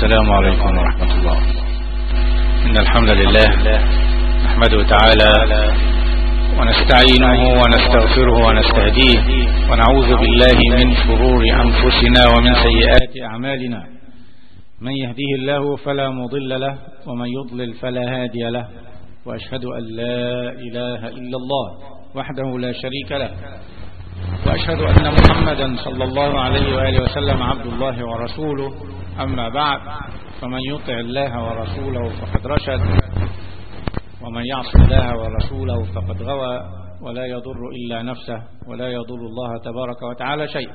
السلام عليكم ورحمة الله إن الحمد لله نحمده تعالى ونستعينه ونستغفره ونستهديه ونعوذ بالله من شرور أنفسنا ومن سيئات أعمالنا من يهديه الله فلا مضل له ومن يضلل فلا هادي له وأشهد أن لا إله إلا الله وحده لا شريك له وأشهد أن محمدا صلى الله عليه وآله وسلم عبد الله ورسوله أما بعد فمن يطع الله ورسوله فقد رشد ومن يعص الله ورسوله فقد غوى ولا يضر إلا نفسه ولا يضر الله تبارك وتعالى شيئا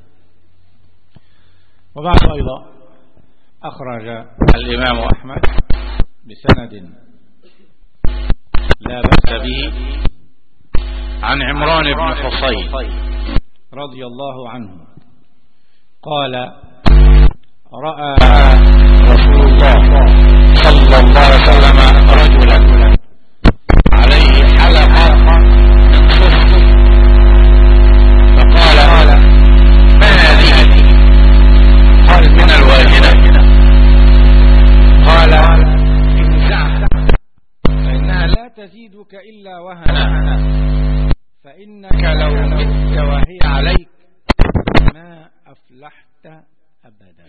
وبعد أيضا أخرج الإمام أحمد بسند لا بأس به عن عمران بن حصين رضي الله عنه قال رأى رسول الله صلى الله عليه وسلم رجلا عليه حلقة من صفر فقال ما هذه قال من الواهنة قال انزعها فإنها لا تزيدك إلا وهنا فإنك لو مت وهي عليك ما أفلحت أبدا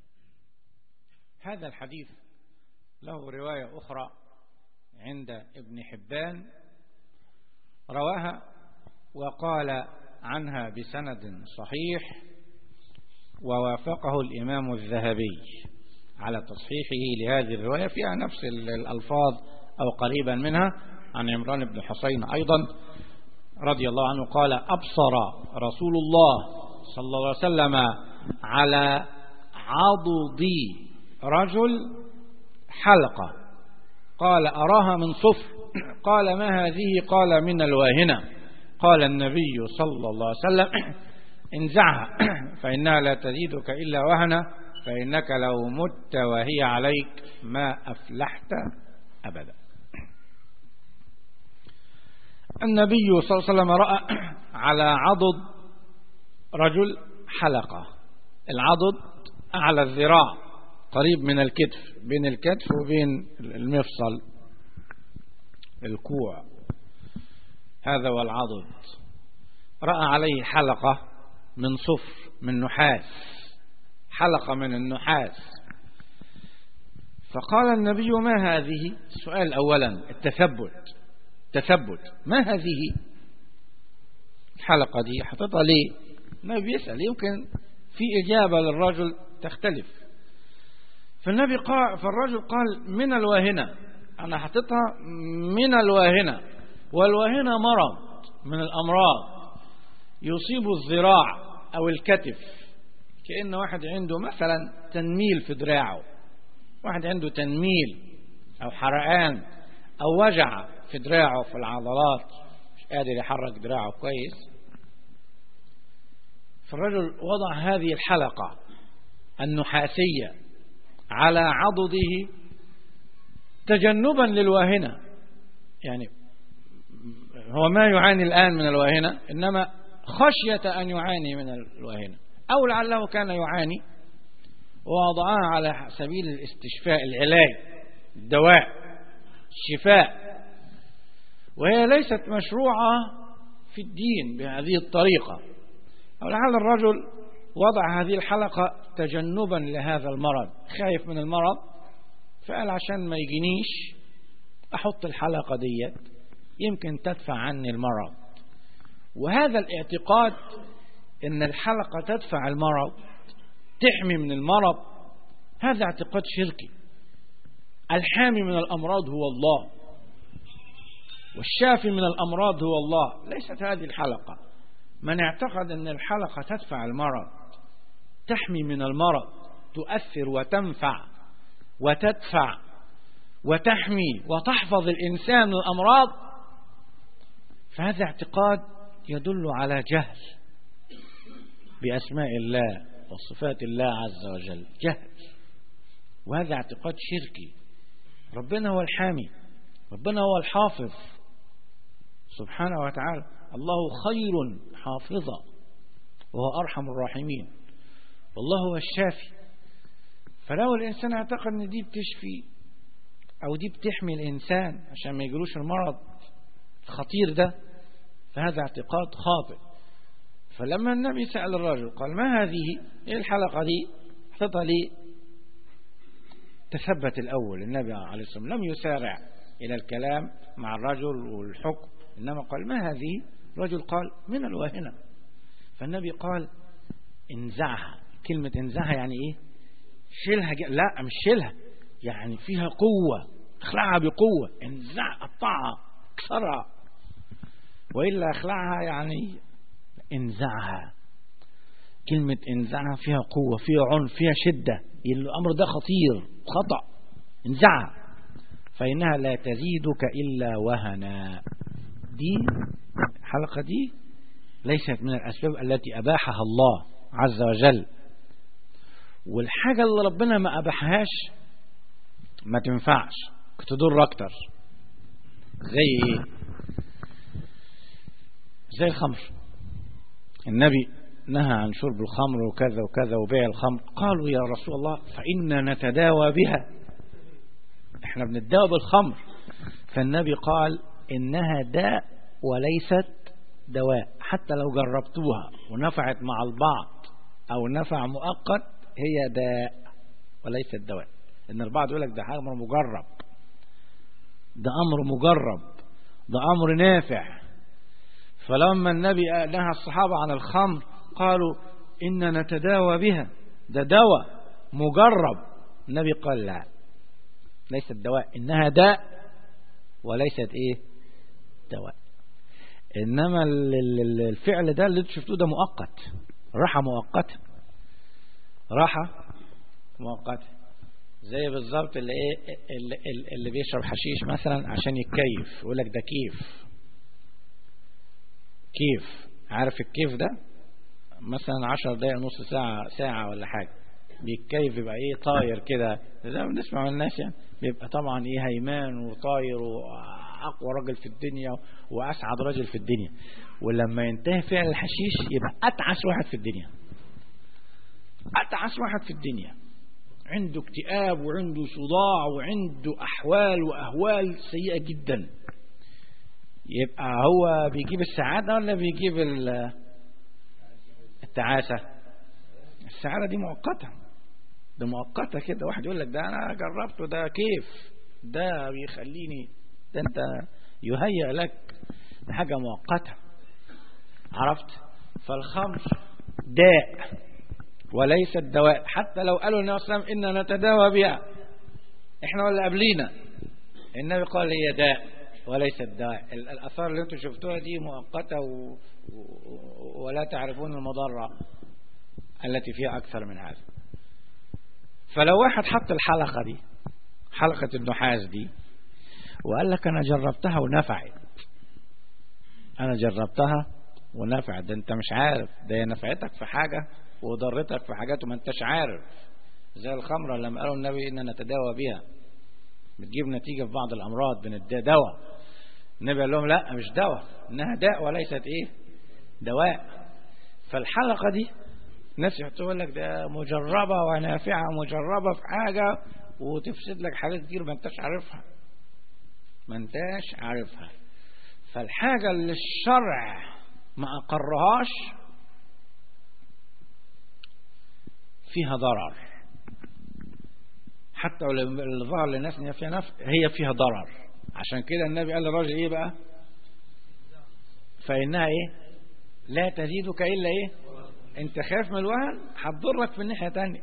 هذا الحديث له رواية أخرى عند ابن حبان رواها وقال عنها بسند صحيح ووافقه الإمام الذهبي على تصحيحه لهذه الرواية فيها نفس الألفاظ أو قريبا منها عن عمران بن حسين أيضا رضي الله عنه قال أبصر رسول الله صلى الله عليه وسلم على عضد رجل حلقة قال أراها من صفر قال ما هذه قال من الواهنة قال النبي صلى الله عليه وسلم انزعها فإنها لا تزيدك إلا وهنا فإنك لو مت وهي عليك ما أفلحت أبدا النبي صلى الله عليه وسلم رأى على عضد رجل حلقة العضد أعلى الذراع قريب من الكتف بين الكتف وبين المفصل الكوع هذا هو العضد رأى عليه حلقة من صفر من نحاس حلقة من النحاس فقال النبي ما هذه سؤال أولا التثبت تثبت ما هذه الحلقة دي حطتها ليه النبي بيسأل يمكن في إجابة للرجل تختلف فالنبي قال فالرجل قال من الواهنة أنا حطيتها من الواهنة والواهنة مرض من الأمراض يصيب الذراع أو الكتف كأن واحد عنده مثلا تنميل في دراعه واحد عنده تنميل أو حرقان أو وجع في دراعه في العضلات مش قادر يحرك دراعه كويس فالرجل وضع هذه الحلقة النحاسية على عضده تجنبا للواهنة يعني هو ما يعاني الآن من الواهنة إنما خشية أن يعاني من الواهنة أو لعله كان يعاني ووضعها على سبيل الاستشفاء العلاج الدواء الشفاء وهي ليست مشروعة في الدين بهذه الطريقة أو لعل الرجل وضع هذه الحلقة تجنبا لهذا المرض خايف من المرض فقال عشان ما يجينيش أحط الحلقة ديت يمكن تدفع عني المرض وهذا الاعتقاد ان الحلقة تدفع المرض تحمي من المرض هذا اعتقاد شركي الحامي من الأمراض هو الله والشافي من الأمراض هو الله ليست هذه الحلقة من اعتقد أن الحلقة تدفع المرض تحمي من المرض تؤثر وتنفع وتدفع وتحمي وتحفظ الإنسان من الأمراض فهذا اعتقاد يدل على جهل بأسماء الله وصفات الله عز وجل جهل وهذا اعتقاد شركي ربنا هو الحامي ربنا هو الحافظ سبحانه وتعالى الله خير حافظا وهو أرحم الراحمين والله هو الشافي فلو الإنسان اعتقد أن دي بتشفي أو دي بتحمي الإنسان عشان ما يجلوش المرض الخطير ده فهذا اعتقاد خاطئ فلما النبي سأل الرجل قال ما هذه ايه الحلقة دي حطها لي تثبت الأول النبي عليه الصلاة والسلام لم يسارع إلى الكلام مع الرجل والحكم إنما قال ما هذه رجل قال من الواهنة فالنبي قال انزعها كلمة انزعها يعني ايه شيلها لا مش شيلها يعني فيها قوة اخلعها بقوة انزع قطعها اكسرها وإلا اخلعها يعني انزعها كلمة انزعها فيها قوة فيها عنف فيها شدة الأمر ده خطير خطأ انزعها فإنها لا تزيدك إلا وهنا دي الحلقة دي ليست من الأسباب التي أباحها الله عز وجل والحاجة اللي ربنا ما أباحهاش ما تنفعش تضر أكتر زي إيه زي الخمر النبي نهى عن شرب الخمر وكذا وكذا وبيع الخمر قالوا يا رسول الله فإنا نتداوى بها احنا بنتداوى بالخمر فالنبي قال إنها داء وليست دواء حتى لو جربتوها ونفعت مع البعض أو نفع مؤقت هي داء وليست دواء إن البعض يقول لك ده أمر مجرب ده أمر مجرب ده أمر نافع فلما النبي نهى الصحابة عن الخمر قالوا إن نتداوى بها ده دواء مجرب النبي قال لا ليست دواء إنها داء وليست إيه دواء إنما الفعل ده اللي شفتوه ده مؤقت راحة مؤقتة راحة مؤقتة زي بالظبط اللي ايه اللي, اللي بيشرب حشيش مثلا عشان يتكيف يقول لك ده كيف كيف عارف الكيف ده مثلا عشر دقايق نص ساعة ساعة ولا حاجة بيتكيف يبقى ايه طاير كده زي ما بنسمع من الناس يعني بيبقى طبعا ايه هيمان وطاير واقوى راجل في الدنيا واسعد راجل في الدنيا ولما ينتهي فعل الحشيش يبقى اتعس واحد في الدنيا اتعس واحد في الدنيا عنده اكتئاب وعنده صداع وعنده احوال واهوال سيئة جدا يبقى هو بيجيب السعادة ولا بيجيب التعاسة السعادة دي مؤقتة ده مؤقتة كده واحد يقول لك ده أنا جربته ده كيف ده بيخليني ده أنت يهيأ لك ده حاجة مؤقتة عرفت فالخمر داء وليس الدواء حتى لو قالوا النبي صلى الله عليه وسلم إننا نتداوى بها احنا ولا قبلينا النبي قال هي داء وليس الداء الأثار اللي انتم شفتوها دي مؤقتة و... و... ولا تعرفون المضرة التي فيها أكثر من هذا فلو واحد حط الحلقة دي حلقة النحاس دي وقال لك أنا جربتها ونفعت أنا جربتها ونفعت ده أنت مش عارف ده نفعتك في حاجة وضرتك في حاجات وما أنتش عارف زي الخمرة لما قالوا النبي إننا نتداوى بها بتجيب نتيجة في بعض الأمراض بنديها دواء النبي قال لهم لا مش دواء إنها داء وليست إيه دواء فالحلقة دي ناس يقول لك ده مجربة ونافعة مجربة في حاجة وتفسد لك حاجات كتير ما انتش عارفها ما انتش عارفها فالحاجة اللي الشرع ما أقرهاش فيها ضرر حتى لو ظهر للناس ان فيها نفع هي فيها ضرر عشان كده النبي قال للراجل ايه بقى فانها ايه لا تزيدك الا ايه انت خايف من الوهن هتضرك في الناحيه تانية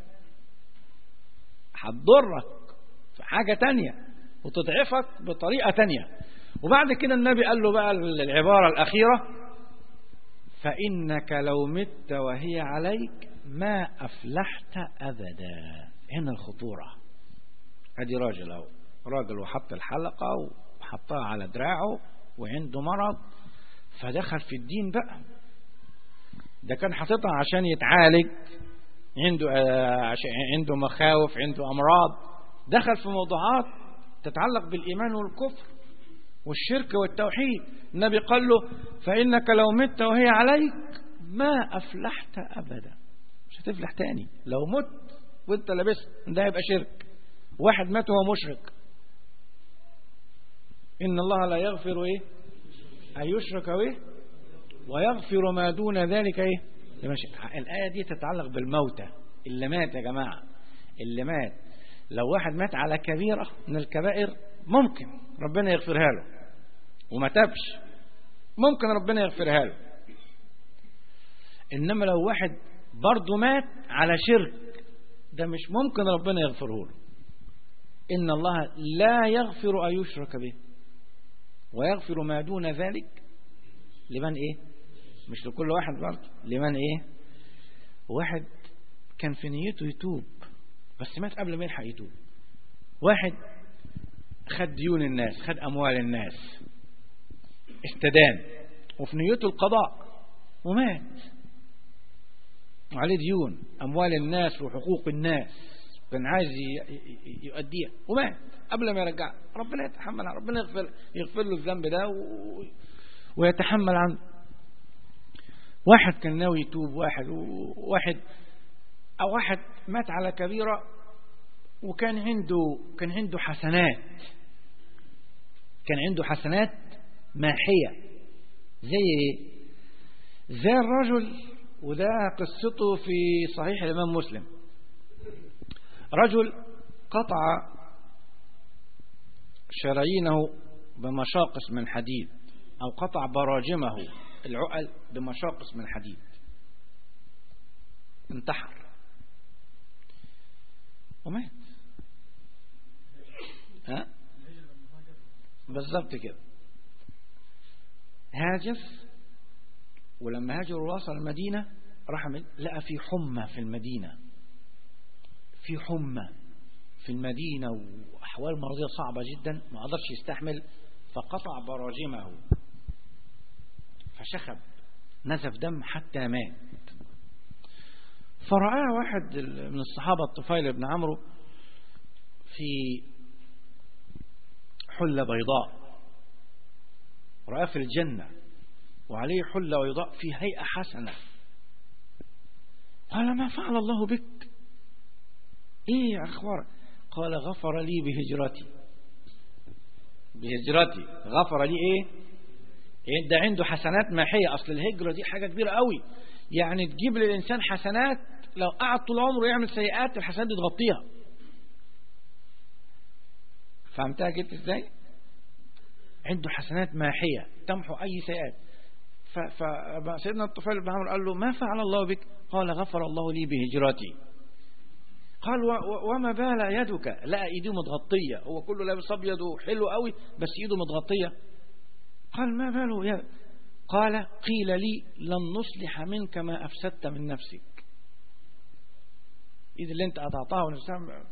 هتضرك في حاجه تانية وتضعفك بطريقه تانية وبعد كده النبي قال له بقى العباره الاخيره فانك لو مت وهي عليك ما افلحت ابدا هنا الخطوره ادي راجل اهو راجل وحط الحلقة وحطها على دراعه وعنده مرض فدخل في الدين بقى ده كان حاططها عشان يتعالج عنده عشان عنده مخاوف عنده امراض دخل في موضوعات تتعلق بالايمان والكفر والشرك والتوحيد النبي قال له فانك لو مت وهي عليك ما افلحت ابدا مش هتفلح تاني لو مت وانت لابس ده يبقى شرك واحد مات وهو مشرك إن الله لا يغفر إيه أن يشرك إيه ويغفر ما دون ذلك إيه الآية دي تتعلق بالموتى اللي مات يا جماعة اللي مات لو واحد مات على كبيرة من الكبائر ممكن ربنا يغفرها له وما تبش ممكن ربنا يغفرها له إنما لو واحد برضه مات على شرك ده مش ممكن ربنا يغفره له إن الله لا يغفر أن يشرك به ويغفر ما دون ذلك لمن إيه مش لكل واحد برضه لمن إيه واحد كان في نيته يتوب بس مات قبل ما يلحق يتوب واحد خد ديون الناس خد أموال الناس استدان وفي نيته القضاء ومات وعليه ديون أموال الناس وحقوق الناس كان عايز يؤديها ومات قبل ما يرجع ربنا يتحمل عنه ربنا يغفر, يغفر له الذنب ده و... ويتحمل عنه واحد كان ناوي يتوب واحد واحد أو واحد مات على كبيرة وكان عنده كان عنده حسنات كان عنده حسنات ماحية زي ايه زي الرجل وده قصته في صحيح الإمام مسلم رجل قطع شرايينه بمشاقص من حديد أو قطع براجمه العقل بمشاقص من حديد انتحر ومات ها بالظبط كده هاجر ولما هاجر ووصل المدينة راح لقى في حمى في المدينة في حمى في المدينة وأحوال مرضية صعبة جدا ما قدرش يستحمل فقطع براجمه فشخب نزف دم حتى مات فرآه واحد من الصحابة الطفيل بن عمرو في حلة بيضاء رآه في الجنة وعليه حلة بيضاء في هيئة حسنة قال ما فعل الله بك ايه اخبار قال غفر لي بهجرتي بهجرتي غفر لي ايه إيه ده عنده حسنات ماحية اصل الهجرة دي حاجة كبيرة قوي يعني تجيب للإنسان حسنات لو قعد طول عمره يعمل سيئات الحسنات دي تغطيها فهمتها جبت ازاي عنده حسنات ماحية تمحو أي سيئات فسيدنا الطفيل بن عمرو قال له ما فعل الله بك قال غفر الله لي بهجرتي قال وما بال يدك لا ايده متغطية هو كله لابس ابيض وحلو قوي بس ايده متغطية قال ما باله يا قال قيل لي لن نصلح منك ما أفسدت من نفسك إذا اللي انت قطعتها ونفسها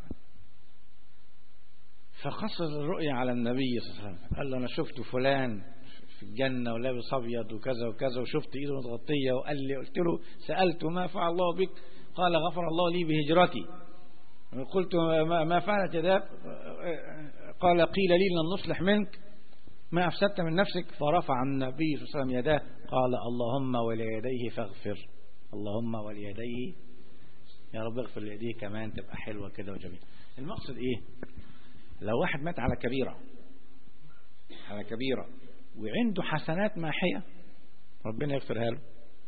فقصر الرؤيا على النبي صلى الله عليه وسلم قال له أنا شفت فلان في الجنة ولابس أبيض وكذا وكذا وشفت إيده متغطية وقال لي قلت له سألته ما فعل الله بك قال غفر الله لي بهجرتي قلت ما فعلت يداك قال قيل لي لن نصلح منك ما أفسدت من نفسك فرفع النبي صلى الله عليه وسلم يداه قال اللهم وليديه فاغفر اللهم وليديه يا رب اغفر ليديه كمان تبقى حلوة كده وجميلة المقصد ايه لو واحد مات على كبيرة على كبيرة وعنده حسنات ماحية ربنا يغفرها له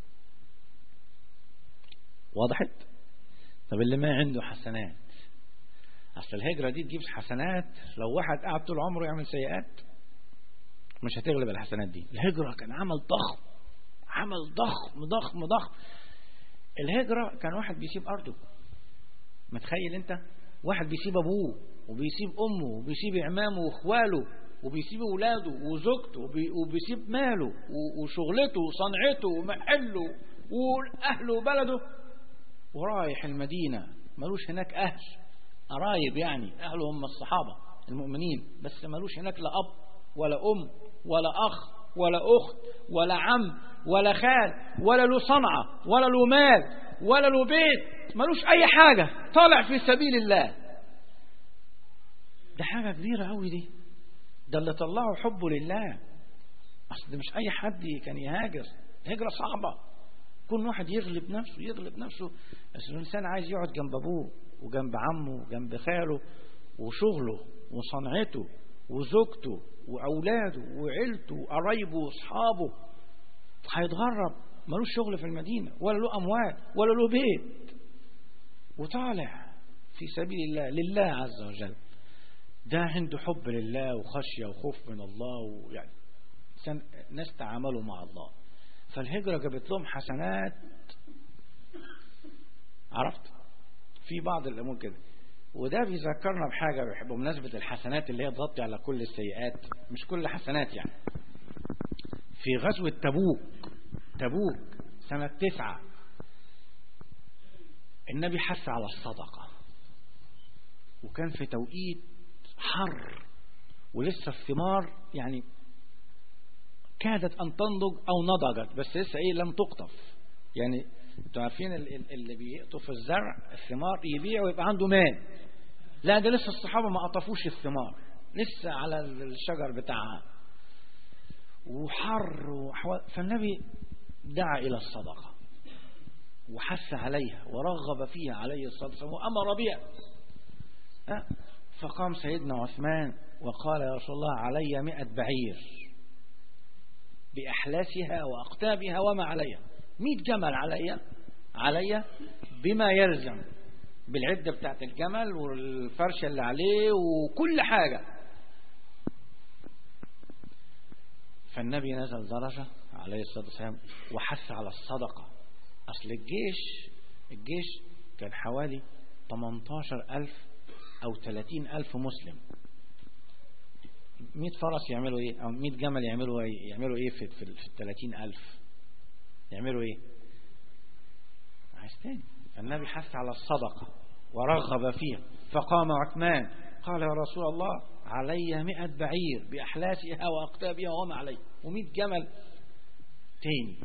وضحت طب اللي ما عنده حسنات اصل الهجرة دي تجيب حسنات لو واحد قاعد طول عمره يعمل سيئات مش هتغلب الحسنات دي الهجرة كان عمل ضخم عمل ضخم ضخم ضخم الهجرة كان واحد بيسيب أرضه متخيل أنت واحد بيسيب أبوه وبيسيب أمه وبيسيب عمامه وإخواله وبيسيب أولاده وزوجته وبيسيب ماله وشغلته وصنعته ومحله وأهله وبلده ورايح المدينة ملوش هناك أهل قرايب يعني أهله هم الصحابة المؤمنين بس ملوش هناك لا أب ولا أم ولا أخ ولا أخت ولا عم ولا خال ولا له صنعة ولا له مال ولا له بيت ملوش أي حاجة طالع في سبيل الله ده حاجة كبيرة أوي دي ده اللي طلعه حبه لله أصل ده مش أي حد كان يهاجر هجرة صعبة كل واحد يغلب نفسه يغلب نفسه بس الإنسان عايز يقعد جنب أبوه وجنب عمه وجنب خاله وشغله وصنعته وزوجته وأولاده وعيلته وقرايبه وأصحابه هيتغرب ملوش شغل في المدينة ولا له أموال ولا له بيت وطالع في سبيل الله لله عز وجل ده عنده حب لله وخشية وخوف من الله ويعني ناس تعاملوا مع الله فالهجرة جابت لهم حسنات عرفت في بعض الأمور كده وده بيذكرنا بحاجة بمناسبة الحسنات اللي هي تغطي على كل السيئات مش كل حسنات يعني في غزوة تبوك تبوك سنة تسعة النبي حث على الصدقة وكان في توقيت حر ولسه الثمار يعني كادت أن تنضج أو نضجت بس لسه إيه لم تقطف يعني انتوا عارفين اللي بيقطف الزرع الثمار يبيع ويبقى عنده مال لا ده لسه الصحابة ما قطفوش الثمار لسه على الشجر بتاعها وحر وحوال فالنبي دعا إلى الصدقة وحث عليها ورغب فيها عليه الصلاة والسلام وأمر بها فقام سيدنا عثمان وقال يا رسول الله علي مئة بعير بأحلاسها وأقتابها وما عليها مئة جمل علي علي بما يلزم بالعدة بتاعت الجمل والفرشة اللي عليه وكل حاجة فالنبي نزل درجة عليه الصلاة والسلام وحث على الصدقة أصل الجيش الجيش كان حوالي 18 ألف أو 30 ألف مسلم 100 فرس يعملوا إيه أو 100 جمل يعملوا إيه يعملوا إيه في, في, في 30 ألف يعملوا إيه عايز تاني فالنبي حث على الصدقة ورغب فيها فقام عثمان قال يا رسول الله علي مئة بعير بأحلاسها وأقتابها وما علي ومئة جمل تاني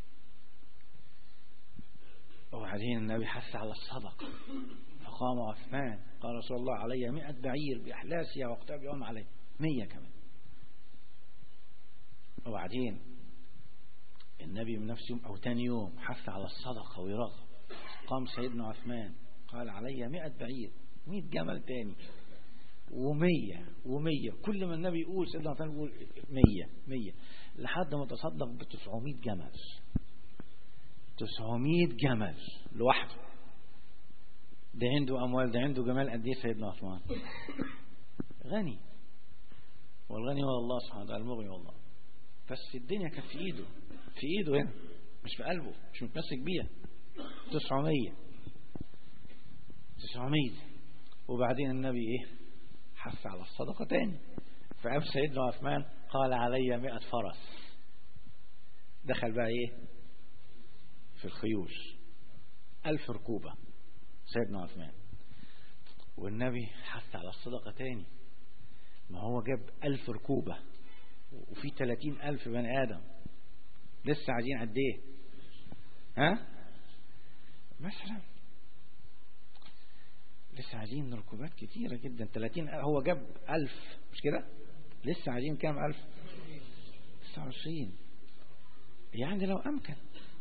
وبعدين النبي حث على الصدقة فقام عثمان قال رسول الله علي مئة بعير بأحلاسها وأقتابها وما علي مية كمان وبعدين النبي من نفس يوم أو تاني يوم حث على الصدقة ويرغب قام سيدنا عثمان قال علي مئة بعير مئة جمل تاني ومية ومية كل ما النبي يقول سيدنا عثمان يقول مية مية لحد ما تصدق بتسعمائة جمل تسعمائة جمل لوحده ده عنده أموال ده عنده جمال قد ايه سيدنا عثمان غني والغني هو الله سبحانه وتعالى المغني والله بس الدنيا كانت في ايده في ايده هنا مش في قلبه مش متمسك بيها تسعمية تسعمية وبعدين النبي ايه حث على الصدقة تاني فقام سيدنا عثمان قال علي مئة فرس دخل بقى ايه في الخيول ألف ركوبة سيدنا عثمان والنبي حث على الصدقة تاني ما هو جاب ألف ركوبة وفي تلاتين ألف بني آدم لسه عايزين قد ايه ها مثلا لسه عايزين ركوبات كتيرة جدا 30 هو جاب ألف مش كده لسه عايزين كام ألف 29 يعني لو أمكن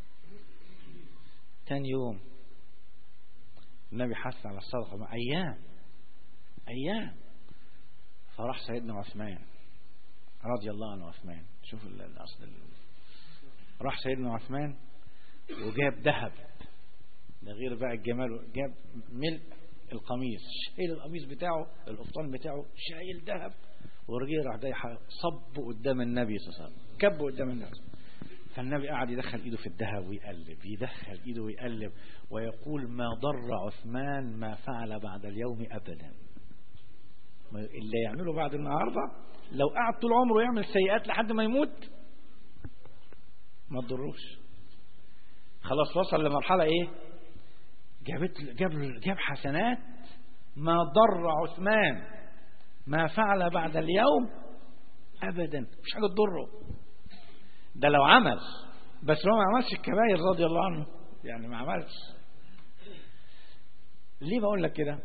تاني يوم النبي حث على الصدقة مع أيام أيام فراح سيدنا عثمان رضي الله عنه عثمان شوف الأصل راح سيدنا عثمان وجاب ذهب ده غير بقى الجمال جاب ملء القميص شايل القميص بتاعه القفطان بتاعه شايل ذهب ورجع راح ده صب قدام النبي صلى الله عليه وسلم كب قدام النبي فالنبي قعد يدخل ايده في الذهب ويقلب يدخل ايده ويقلب ويقول ما ضر عثمان ما فعل بعد اليوم ابدا اللي يعمله بعد النهارده لو قعد طول عمره يعمل سيئات لحد ما يموت ما تضروش خلاص وصل لمرحله ايه جابت جاب جاب حسنات ما ضر عثمان ما فعل بعد اليوم ابدا مش حاجه تضره ده لو عمل بس هو ما عملش الكبائر رضي الله عنه يعني ما عملش ليه بقول لك كده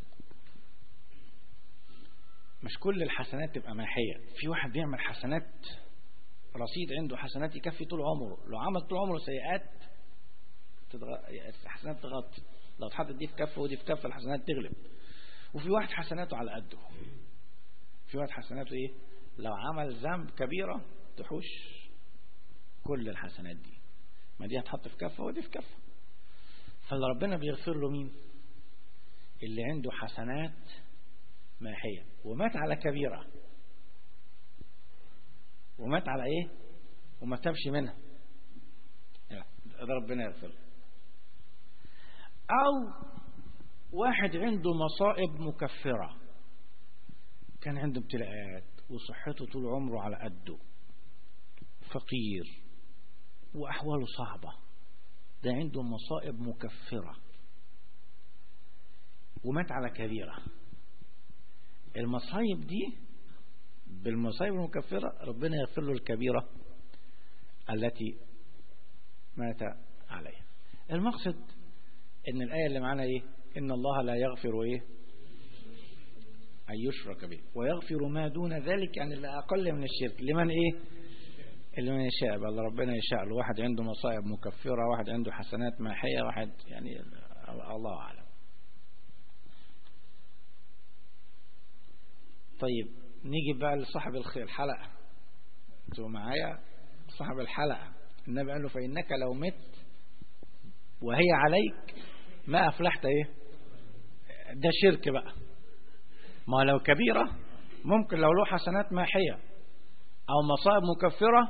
مش كل الحسنات تبقى ماحية في واحد بيعمل حسنات رصيد عنده حسنات يكفي طول عمره لو عمل طول عمره سيئات الحسنات تغطي لو اتحطت دي في كفه ودي في كفه الحسنات تغلب وفي واحد حسناته على قده في واحد حسناته ايه لو عمل ذنب كبيرة تحوش كل الحسنات دي ما دي هتحط في كفة ودي في كفة فاللي ربنا بيغفر له مين اللي عنده حسنات ماحية ومات على كبيرة ومات على ايه وما تمشي منها ده ربنا يغفر له او واحد عنده مصائب مكفرة كان عنده ابتلاءات وصحته طول عمره على قده فقير وأحواله صعبة ده عنده مصائب مكفرة ومات على كبيرة المصايب دي بالمصايب المكفرة ربنا يغفر له الكبيرة التي مات عليها المقصد ان الآية اللي معانا ايه ان الله لا يغفر ايه أن يشرك به ويغفر ما دون ذلك يعني اللي أقل من الشرك لمن إيه اللي من يشاء بل ربنا يشاء له واحد عنده مصائب مكفرة واحد عنده حسنات ماحية واحد يعني الله أعلم طيب نيجي بقى لصاحب الحلقة انتوا معايا صاحب الحلقة النبي قال له فإنك لو مت وهي عليك ما أفلحت إيه ده شرك بقى ما لو كبيرة ممكن لو له حسنات ماحية أو مصائب مكفرة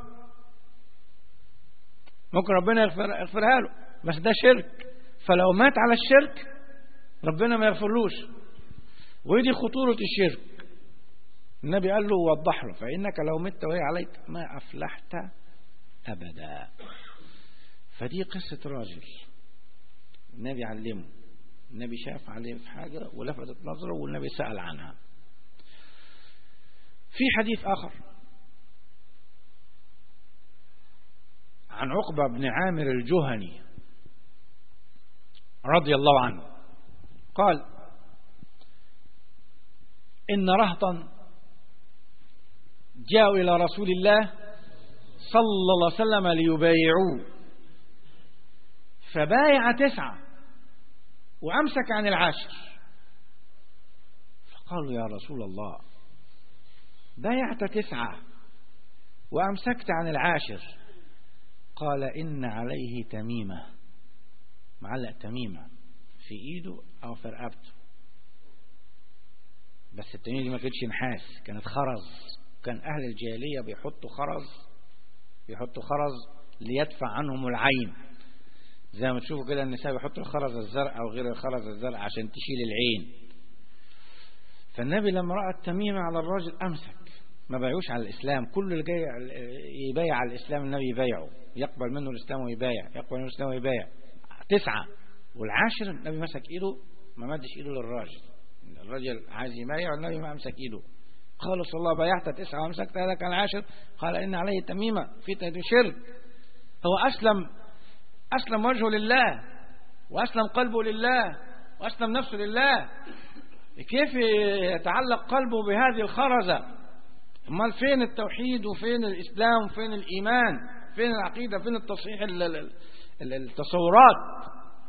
ممكن ربنا يغفرها له بس ده شرك فلو مات على الشرك ربنا ما يغفرلوش ودي خطورة الشرك النبي قال له وضح له فإنك لو مت وهي عليك ما أفلحت أبدا فدي قصة راجل النبي علمه النبي شاف عليه في حاجة ولفتت نظره والنبي سأل عنها في حديث آخر عن عقبة بن عامر الجهني رضي الله عنه قال إن رهطا جاءوا إلى رسول الله صلى الله عليه وسلم ليبايعوه فبايع تسعة وأمسك عن العاشر فقالوا يا رسول الله بايعت تسعة وأمسكت عن العاشر قال إن عليه تميمة معلق تميمة في إيده أو في رقبته بس التميمة دي ما كانتش نحاس كانت خرز كان أهل الجاهلية بيحطوا خرز بيحطوا خرز ليدفع عنهم العين زي ما تشوفوا كده النساء بيحطوا الخرز الزرق أو غير الخرز الزرق عشان تشيل العين فالنبي لما رأى التميمة على الراجل أمسك ما بايعوش على الإسلام كل اللي جاي يبايع على الإسلام النبي يبايعه يقبل منه الإسلام ويبايع يقبل منه الإسلام ويبايع تسعة والعاشر النبي مسك إيده ما مدش إيده للراجل الراجل عايز يبايع والنبي ما أمسك إيده قال صلى الله بايعت تسعة وأمسكت هذا كان العاشر قال إن عليه تميمة في شرك هو أسلم أسلم وجهه لله وأسلم قلبه لله وأسلم نفسه لله كيف يتعلق قلبه بهذه الخرزة امال فين التوحيد وفين الإسلام وفين الإيمان فين العقيدة فين التصحيح التصورات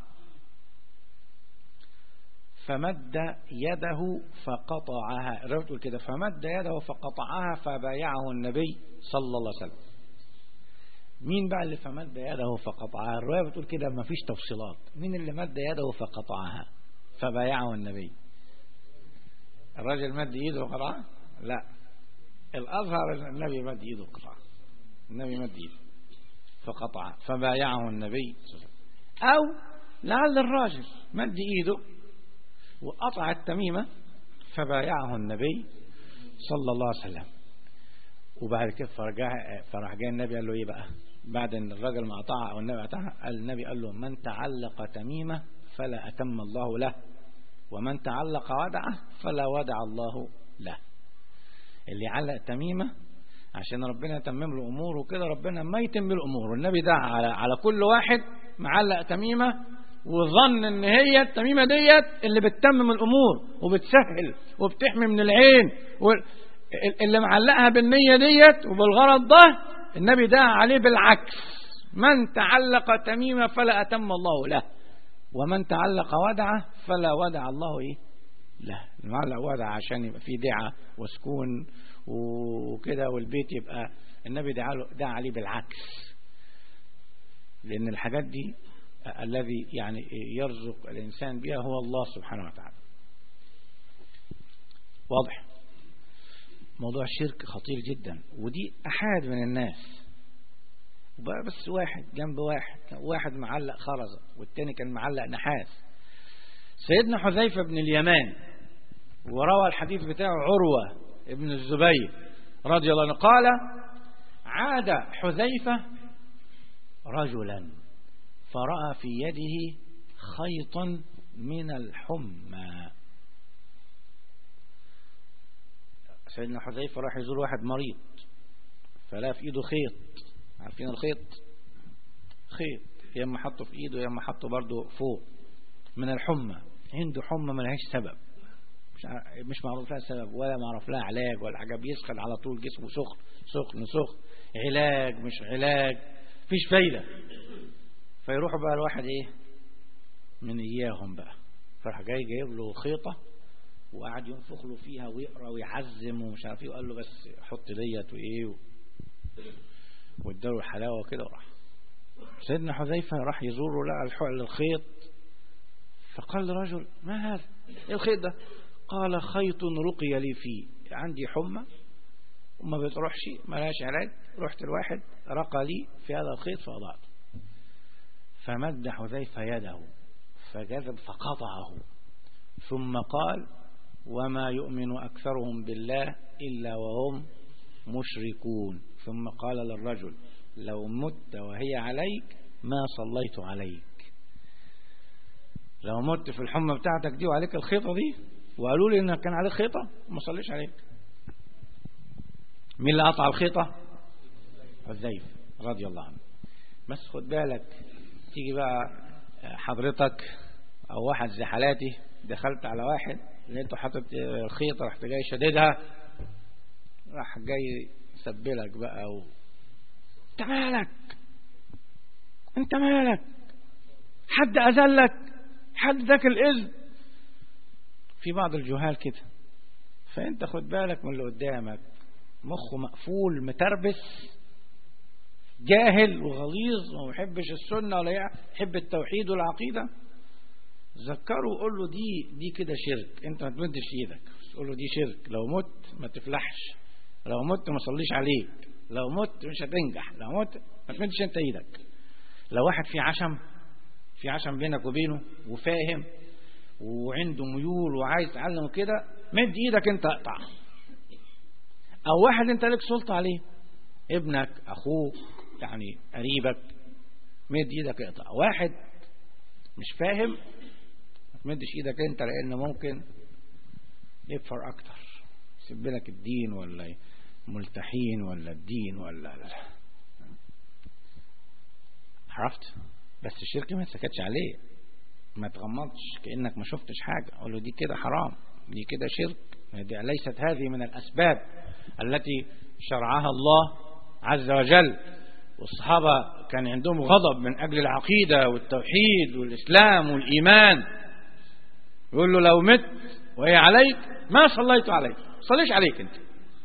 فمد يده فقطعها الرواية كده فمد يده فقطعها فبايعه النبي صلى الله عليه وسلم مين بقى اللي فمد يده فقطعها الرواية بتقول كده ما فيش تفصيلات مين اللي مد يده فقطعها فبايعه النبي الراجل مد ايده وقطعها لا الأظهر النبي مد ايده وقطعها النبي مد ايده فقطع فبايعه النبي أو لعل الراجل مد ايده وقطع التميمة فبايعه النبي صلى الله عليه وسلم وبعد كده فرجع فراح جاي النبي قال له ايه بقى بعد ان الراجل ما قطعها او النبي قطعها قال النبي قال له من تعلق تميمة فلا أتم الله له ومن تعلق ودعه فلا ودع الله له اللي علق تميمة عشان ربنا يتمم له أموره وكده ربنا ما يتم له أموره النبي دعا على, على كل واحد معلق تميمة وظن ان هي التميمة ديت اللي بتتمم الأمور وبتسهل وبتحمي من العين اللي معلقها بالنية ديت وبالغرض ده النبي دعا عليه بالعكس من تعلق تميمة فلا أتم الله له ومن تعلق ودعه فلا ودع الله إيه لا المعلق ودع عشان يبقى فيه دعة وسكون وكده والبيت يبقى النبي دعا, دعا عليه بالعكس لأن الحاجات دي الذي يعني يرزق الإنسان بها هو الله سبحانه وتعالى واضح موضوع الشرك خطير جدا ودي أحد من الناس وبقى بس واحد جنب واحد واحد معلق خرزة والتاني كان معلق نحاس سيدنا حذيفة بن اليمان وروى الحديث بتاعه عروة ابن الزبير رضي الله عنه قال عاد حذيفة رجلا فرأى في يده خيطا من الحمى سيدنا حذيفة راح يزور واحد مريض فلا في ايده خيط عارفين الخيط خيط يا اما حطه في ايده يا اما حطه برضه فوق من الحمى عنده حمى ملهاش سبب مش مش معروف لها سبب ولا معروف لها علاج ولا حاجه بيسخن على طول جسمه سخن سخن سخن علاج مش علاج فيش فايده فيروحوا بقى الواحد ايه من اياهم بقى فراح جاي جايب له خيطه وقعد ينفخ له فيها ويقرا ويعزم ومش عارف ايه وقال له بس حط ديت وايه واداله الحلاوه كده وراح سيدنا حذيفه راح يزوره لقى الخيط فقال لرجل ما هذا ايه الخيط ده قال خيط رقي لي فيه عندي حمى وما بتروحش ملاش علاج رحت الواحد رقى لي في هذا الخيط فأضعته فمد حذيفة يده فجذب فقطعه ثم قال وما يؤمن أكثرهم بالله إلا وهم مشركون ثم قال للرجل لو مت وهي عليك ما صليت عليك لو مت في الحمى بتاعتك دي وعليك الخيطة دي وقالوا لي انك كان عليك خيطة ما صليش عليك مين اللي قطع الخيطة حذيف رضي الله عنه بس خد بالك تيجي بقى حضرتك او واحد زي حالاتي دخلت على واحد لقيته حاطط الخيطة رحت جاي شددها راح جاي سبلك بقى و... انت مالك انت مالك حد اذلك حد ذاك الاذن في بعض الجهال كده فانت خد بالك من اللي قدامك مخه مقفول متربس جاهل وغليظ وما يحبش السنة ولا يحب التوحيد والعقيدة ذكره وقول له دي دي كده شرك انت ما تمدش ايدك قول له دي شرك لو مت ما تفلحش لو مت ما صليش عليك لو مت مش هتنجح لو مت ما تمدش انت ايدك لو واحد في عشم في عشم بينك وبينه وفاهم وعنده ميول وعايز يتعلم كده مد ايدك انت اقطع او واحد انت لك سلطة عليه ابنك اخوك يعني قريبك مد ايدك اقطع واحد مش فاهم ما تمدش ايدك انت لان ممكن يكفر اكتر يسيب لك الدين ولا ملتحين ولا الدين ولا لا عرفت بس الشرك ما سكتش عليه ما تغمضش كأنك ما شفتش حاجة قول له دي كده حرام دي كده شرك دي ليست هذه من الأسباب التي شرعها الله عز وجل والصحابة كان عندهم غضب من أجل العقيدة والتوحيد والإسلام والإيمان يقول له لو مت وهي عليك ما صليت عليك صليش عليك انت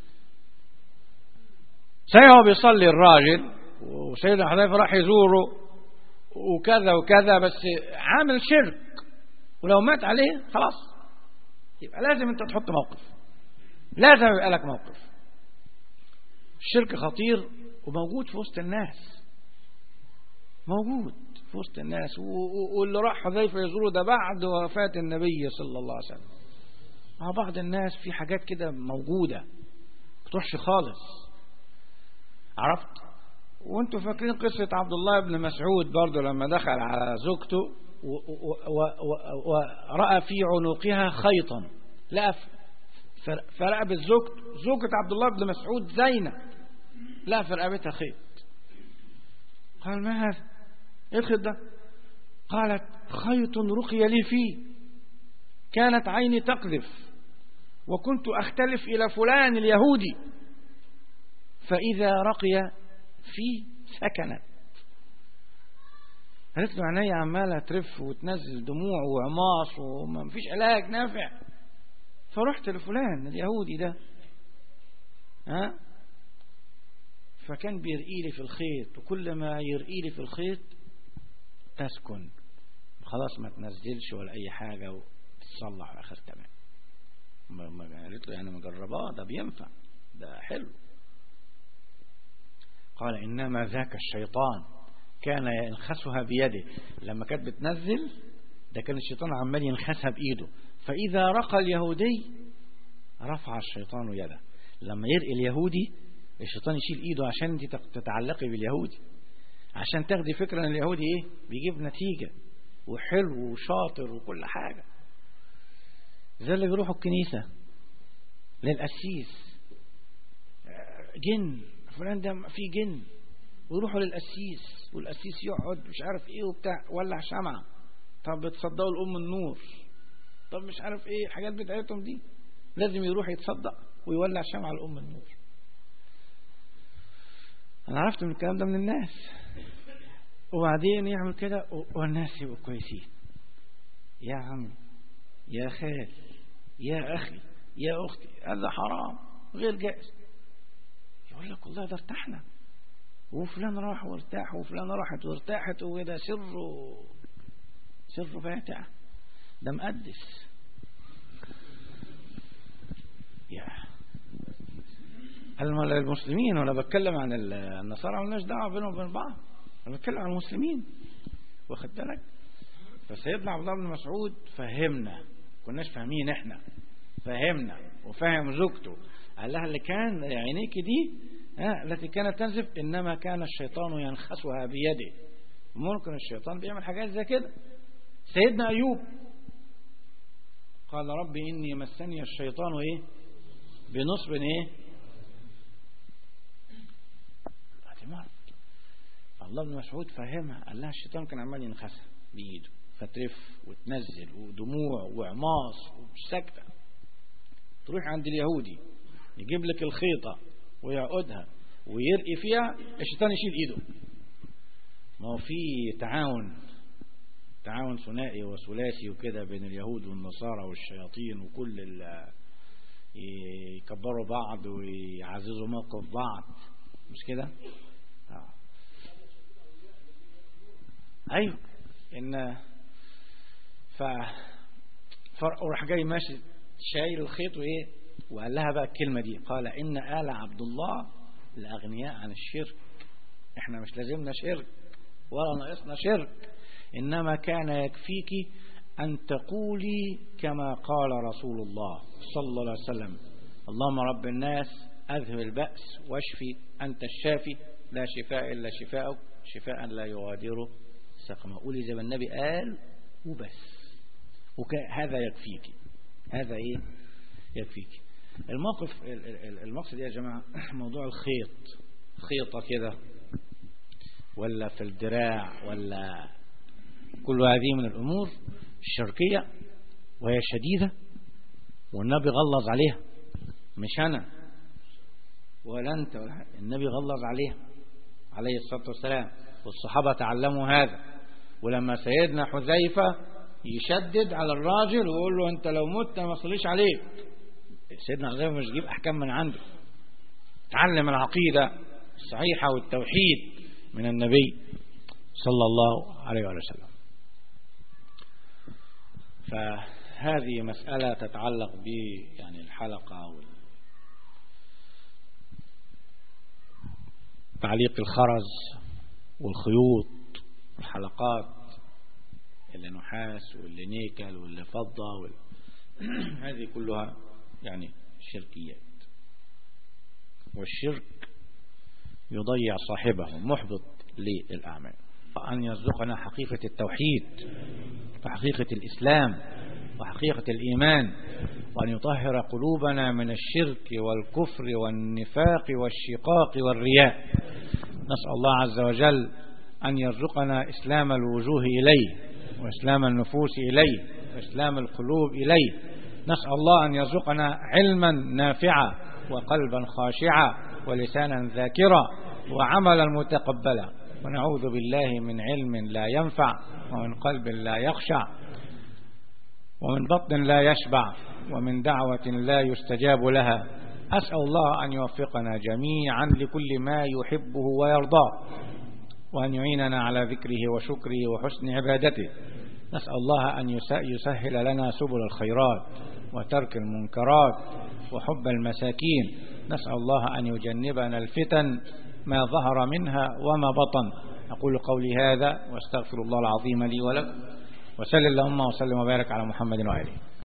سيهو بيصلي الراجل وسيدنا حذيفة راح يزوره وكذا وكذا بس عامل شرك ولو مات عليه خلاص يبقى لازم انت تحط موقف لازم يبقى لك موقف الشرك خطير وموجود في وسط الناس موجود في وسط الناس واللي راح حذيفة يزوره ده بعد وفاة النبي صلى الله عليه وسلم مع بعض الناس في حاجات كده موجودة بتروحش خالص عرفت وانتوا فاكرين قصة عبد الله بن مسعود برضه لما دخل على زوجته ورأى في عنقها خيطا لقى في رقبة زوجته زوجة عبد الله بن مسعود زينب لقى في رقبتها خيط قال ما هذا ايه الخيط ده قالت خيط رقي لي فيه كانت عيني تقذف وكنت أختلف إلى فلان اليهودي فإذا رقي فيه سكنت قالت له عينيا عمالة ترف وتنزل دموع وعماص وما فيش علاج نافع فرحت لفلان اليهودي ده ها فكان بيرقي لي في الخيط وكل ما يرقي لي في الخيط تسكن خلاص ما تنزلش ولا اي حاجة وتصلح اخر تمام ما قالت له يعني مجرباه ده بينفع ده حلو قال إنما ذاك الشيطان كان ينخسها بيده لما كانت بتنزل ده كان الشيطان عمال ينخسها بإيده فإذا رقى اليهودي رفع الشيطان يده لما يرقي اليهودي الشيطان يشيل إيده عشان انت تتعلقي باليهودي عشان تاخدي فكرة ان اليهودي ايه بيجيب نتيجة وحلو وشاطر وكل حاجة زي اللي بيروحوا الكنيسة للقسيس جن فلان ده في جن ويروحوا للقسيس والقسيس يقعد مش عارف ايه وبتاع ولع شمعة طب بتصدقوا الأم النور طب مش عارف ايه الحاجات بتاعتهم دي لازم يروح يتصدق ويولع شمعة الأم النور أنا عرفت من الكلام ده من الناس وبعدين يعمل كده والناس يبقوا كويسين يا عم يا خال يا أخي يا أختي هذا حرام غير جائز يقول لك والله ده ارتحنا وفلان راح وارتاح وفلان راحت وارتاحت وده سره سره فاتع ده مقدس يا المسلمين وانا بتكلم عن النصارى مالناش دعوه بينهم وبين بعض انا بتكلم عن المسلمين واخد بالك فسيدنا عبد الله بن مسعود فهمنا كناش فاهمين احنا فهمنا وفهم زوجته قال لها اللي كان عينيك دي ها التي كانت تنزف إنما كان الشيطان ينخسها بيده ممكن الشيطان بيعمل حاجات زي كده سيدنا أيوب قال ربي إني مسني الشيطان إيه بنصب إيه الله بن مسعود فهمها قال لها الشيطان كان عمال ينخسها بإيده فترف وتنزل ودموع وعماص ومش ساكته تروح عند اليهودي يجيب لك الخيطة ويعقدها ويرقي فيها الشيطان يشيل ايده ما هو في تعاون تعاون ثنائي وثلاثي وكده بين اليهود والنصارى والشياطين وكل ال يكبروا بعض ويعززوا موقف بعض مش كده آه. ايوه ان ف وراح جاي ماشي شايل الخيط وايه وقال لها بقى الكلمة دي قال إن آل عبد الله الأغنياء عن الشرك احنا مش لازمنا شرك ولا ناقصنا شرك إنما كان يكفيك أن تقولي كما قال رسول الله صلى الله عليه وسلم اللهم رب الناس أذهب البأس واشفي أنت الشافي لا شفاء إلا شفاءك شفاء لا يغادر سقما قولي زي ما النبي قال وبس وهذا يكفيك هذا ايه يكفيك الموقف المقصد يا جماعة موضوع الخيط خيطة كده ولا في الدراع ولا كل هذه من الأمور الشركية وهي شديدة والنبي غلظ عليها مش أنا ولا أنت ولا النبي غلظ عليها عليه الصلاة والسلام والصحابة تعلموا هذا ولما سيدنا حذيفة يشدد على الراجل ويقول له أنت لو مت ما صليش عليك سيدنا حذيفة مش يجيب أحكام من عنده تعلم العقيدة الصحيحة والتوحيد من النبي صلى الله عليه وسلم فهذه مسألة تتعلق ب يعني الحلقة وال تعليق الخرز والخيوط والحلقات اللي نحاس واللي نيكل واللي فضة وال... هذه كلها يعني شركيات والشرك يضيع صاحبه محبط للأعمال أن يرزقنا حقيقة التوحيد وحقيقة الإسلام وحقيقة الإيمان وأن يطهر قلوبنا من الشرك والكفر والنفاق والشقاق والرياء نسأل الله عز وجل أن يرزقنا إسلام الوجوه إليه وإسلام النفوس إليه وإسلام القلوب إليه نسأل الله أن يرزقنا علما نافعا وقلبا خاشعا ولسانا ذاكرا وعملا متقبلا ونعوذ بالله من علم لا ينفع ومن قلب لا يخشع ومن بطن لا يشبع ومن دعوة لا يستجاب لها أسأل الله أن يوفقنا جميعا لكل ما يحبه ويرضاه وأن يعيننا على ذكره وشكره وحسن عبادته نسأل الله أن يسهل لنا سبل الخيرات وترك المنكرات وحب المساكين نسأل الله أن يجنبنا الفتن ما ظهر منها وما بطن أقول قولي هذا واستغفر الله العظيم لي ولكم وسل اللهم وسلم وبارك على محمد وآله